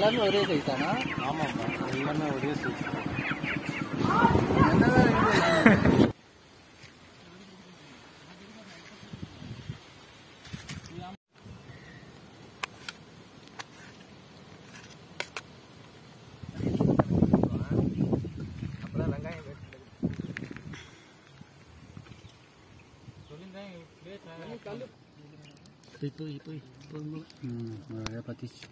எல்லாமே ஒரே சைஸ் தானா ஆமாப்பா எல்லாமே ஒரே சைஸ் என்னதான் இருக்குது? அப்பதான் வெங்காயம் இப்போ இப்போ இப்போ ம் அதை பற்றிச்சு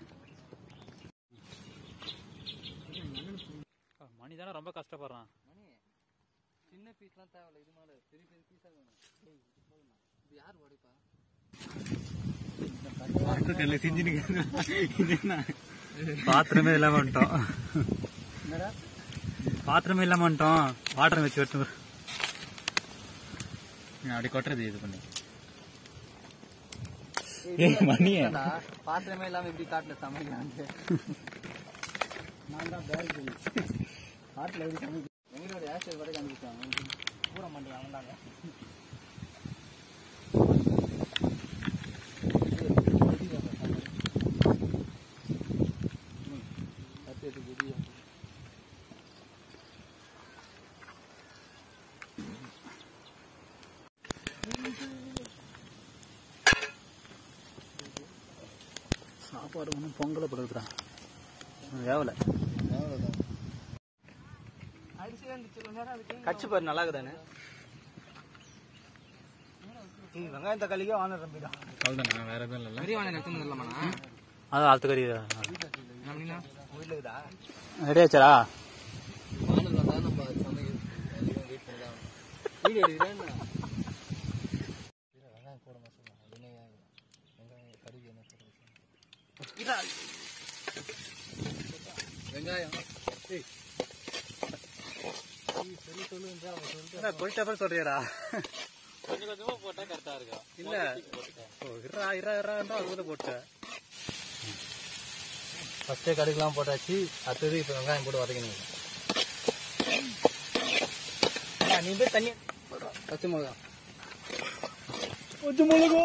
மணி தானே ரொம்ப கஷ்டப்படுறான் சின்ன பீஸ்லாம் தேவையில்ல இது மேலே பெரிய பெரிய பீஸாக வேணும் ஏய், இது போதும்ண்ணா. இது யார் உடைப்பா பாத்திரமே இல்லாம வந்துட்டோம் என்னடா பாத்திரமே இல்லாம வந்துட்டோம் வாட்டர் வச்சு வெட்டு அப்படி கொட்டுறது இது பண்ணி ஏய், மணியே. என்னடா, பாத்திரமே இல்லாம இப்படி காட்டுல சமைக்கிறாங்க நான் தான் பேர் காட்டுல எப்படி சமைக்க எங்களோட ஆசிரியர் வரை காமிச்சாங்க பூரா மண்டி அவன் தாங்க சாப்பாடு ஒன்றும் பொங்கலை படுத்துறான் வேவலை கட்சி பாரு நல்லா இருக்குதானே வெங்காயம் தக்காளிக்கே வாங்க நம்பிடும் அவ்வளோதானே வேற எதுவும் இல்லை பெரிய வாங்க எடுத்து இல்லமாண்ணா அது ஆழ்த்து கறி அப்படின்னா வீட்டில் இருக்குதா ரெடி ஆச்சாரா வானல் வந்தா நம்ம அது சமைக்க வெயிட் பண்ணி தான் வீடியோ எடுக்கிறேன் வெங்காயம் போட மாட்டோம் அப்படின்னே வெங்காயம் கடுகு என்ன போட்டு வெங்காயம் கொஞ்சம் அப்புறம் சொல்றியாரா கொஞ்சம் கொஞ்சமா போட்டா கரெக்டா இருக்கும் இல்ல ஓ, இரா இரா இறான்றா அது கூட போட்டேன் ஃபர்ஸ்டே கடுகுலாம் போட்டாச்சு அடுத்தது இப்போ வெங்காயம் போட்டு வதக்கணும் நீ போய் தண்ணி பச்சை மிளகா கொஞ்சம் மிளகோ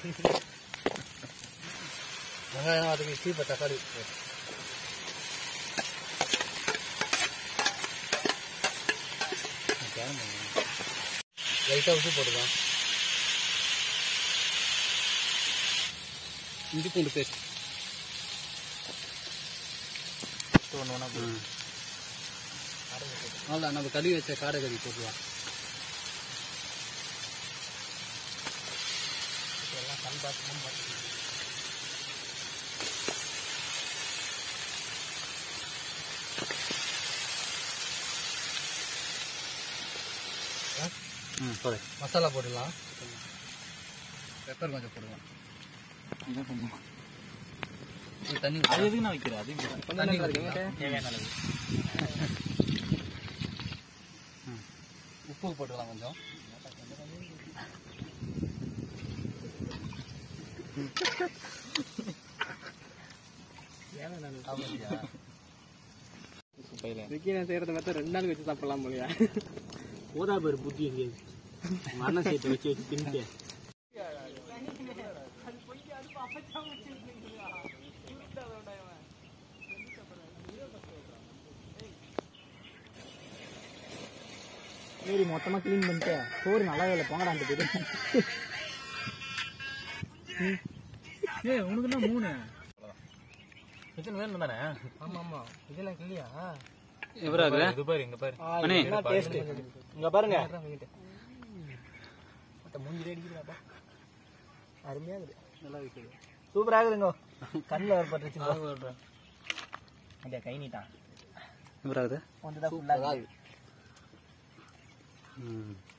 வெங்காயம் வதக்கிச்சு இப்போ தக்காளி லைட்டாக உப்பு போட்டுக்கலாம் இஞ்சி பூண்டு பேஸ்ட் ஒன்று ஒன்றா போடுவோம் அவ்வளோ நம்ம கழுவி வச்ச காடை கறி போட்டுருவோம் எல்லாம் கண் பார்த்து பார்த்து ம் சொல்லு மசாலா போட்டுடலாம் பெப்பர் கொஞ்சம் போடுவோம் இது தண்ணி அது எதுக்கு நான் வைக்கிறேன் அது தண்ணி ஊத்திக்கலாம். தேவையான அளவு உப்பு போட்டுக்கலாம் கொஞ்சம் ஆமாடியா? நான் செய்யறத பார்த்தா ரெண்டு நாள் வச்சு சாப்பிடலாம் போலயா போதா பேர் புத்தி எங்கேயாவது மண்ண சேர்த்து வச்சு வச்சு தின்ட்டு சரி மொத்தமா க்ளீன் பண்ணிட்டு சோறு நல்லா இல்லை போங்கடான்ட்டு போயிட்டு ஏய் உனக்கு என்ன மூணு கிச்சன் வேணும் தானே ஆமா ஆமா இதெல்லாம் கிளியா எவராக இது பாரு இங்க பாரு அண்ணே. என்ன டேஸ்ட் இங்க பாருங்க மூஞ்சி அடிக்கிறாப்பா அருமையா இருக்குது நல்லா இருக்குது சூப்பரா இருக்குதுங்க கண்ணில் வர பட்டுருச்சு அப்படியே கை நீட்டான் எவராகுது வந்து தான் ஃபுல்லாக அதாவது ம்